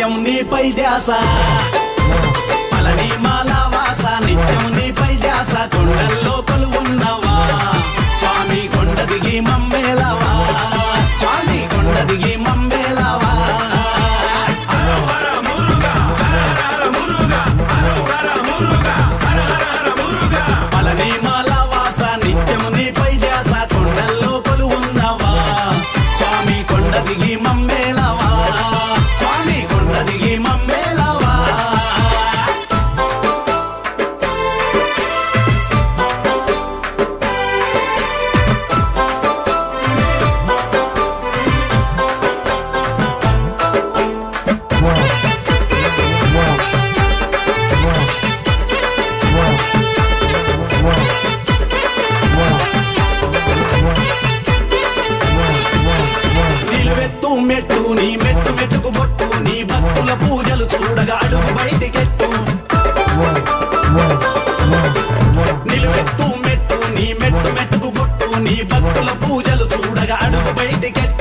నిత్యం నీపై ధ్యాస పలని మాలావాస నిత్యం నీపై ధ్యాస కొండల్లో కొలువున్నవా స్వామి కొండ దిగి మమ్మేలవా స్వామి కొండ దిగి మమ్మేలవా పలని మాలావాస నిత్యం నీపై ధ్యాస కొండల్లో కొలువున్నవా స్వామి కొండ దిగి మమ్మేలవా స్వామి కొండ దిగి మమ్మేలవా నిలువెత్తు మెట్టు నీ మెట్టు మెట్టుకు బొట్టు నీ భక్తుల పూజలు చూడగా అడుగు బయటికెట్టు నిలువెత్తు మెట్టు నీ మెట్టు మెట్టుకు బొట్టు నీ భక్తుల పూజలు చూడగా అడుగు బయటికెట్టు